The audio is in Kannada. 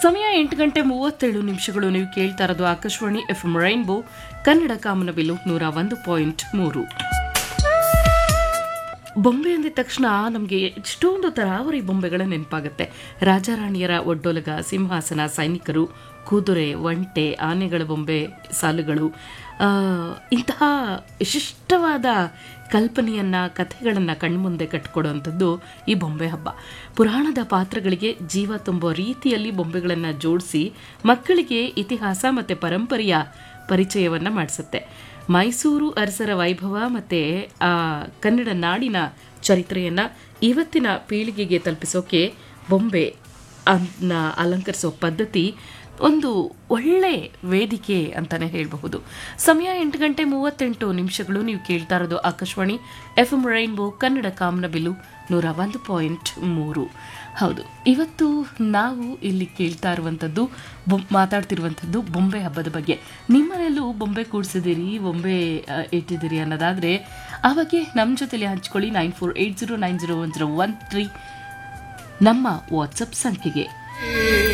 ಸಮಯ ಎಂಟು ಗಂಟೆ ಮೂವತ್ತೇಳು ನಿಮಿಷಗಳು ನೀವು ಕೇಳ್ತಾ ಇರೋದು Akashvani F M rainbow Kannada Kamanabillu ನೂರ ಒಂದು ಪಾಯಿಂಟ್ ಮೂರು ಬೊಂಬೆ ಅಂದಿದ ತಕ್ಷಣ ನಮಗೆ ಎಷ್ಟೊಂದು ತರಾವರಿ ಬೊಂಬೆಗಳ ನೆನಪಾಗುತ್ತೆ ರಾಜಾರಾಣಿಯರ ಒಡ್ಡೋಲಗ ಸಿಂಹಾಸನ ಸೈನಿಕರು ಕುದುರೆ ಒಂಟೆ ಆನೆಗಳ ಬೊಂಬೆ ಸಾಲುಗಳು ಆ, ಇಂತಹ ವಿಶಿಷ್ಟವಾದ ಕಲ್ಪನೆಯನ್ನ ಕಥೆಗಳನ್ನ ಕಣ್ಮುಂದೆ ಕಟ್ಕೊಡುವಂಥದ್ದು ಈ ಬೊಂಬೆ ಹಬ್ಬ ಪುರಾಣದ ಪಾತ್ರಗಳಿಗೆ ಜೀವ ತುಂಬೋ ರೀತಿಯಲ್ಲಿ ಬೊಂಬೆಗಳನ್ನು ಜೋಡಿಸಿ ಮಕ್ಕಳಿಗೆ ಇತಿಹಾಸ ಮತ್ತು ಪರಂಪರೆಯ ಪರಿಚಯವನ್ನ ಮಾಡಿಸುತ್ತೆ ಮೈಸೂರು ಅರಸರ ವೈಭವ ಮತ್ತು ಆ ಕನ್ನಡ ನಾಡಿನ ಚರಿತ್ರೆಯನ್ನ ಇವತ್ತಿನ ಪೀಳಿಗೆಗೆ ತಲುಪಿಸೋಕೆ ಬೊಂಬೆ ಅನ್ನ ಅಲಂಕರಿಸೋ ಪದ್ಧತಿ ಒಂದು ಒಳ್ಳೆ ವೇದಿಕೆ ಅಂತಾನೆ ಹೇಳಬಹುದು ಸಮಯ ಎಂಟು ಗಂಟೆ ಮೂವತ್ತೆಂಟು ನಿಮಿಷಗಳು ನೀವು ಕೇಳ್ತಾ ಇರೋದು Akashvani F M rainbow Kannada Kamanabillu ನೂರ ಒಂದು ಪಾಯಿಂಟ್ ಮೂರು ಹೌದು ಇವತ್ತು ನಾವು ಇಲ್ಲಿ ಕೇಳ್ತಾ ಇರುವಂಥದ್ದು ಬೊಂ- ಮಾತಾಡ್ತಿರುವಂಥದ್ದು ಬೊಂಬೆ ಹಬ್ಬದ ಬಗ್ಗೆ ನಿಮ್ಮನೆಯಲ್ಲೂ ಬೊಂಬೆ ಕೂಡಿಸಿದಿರಿ ಬೊಂಬೆ ಆ, ಇಟ್ಟಿದ್ದೀರಿ ಅನ್ನೋದಾದರೆ ಆ ಬಗ್ಗೆ ನಮ್ಮ ಜೊತೆಲಿ ಹಂಚ್ಕೊಳ್ಳಿ nine four eight zero nine zero one zero one three ನಮ್ಮ ವಾಟ್ಸಪ್ ಸಂಖ್ಯೆಗೆ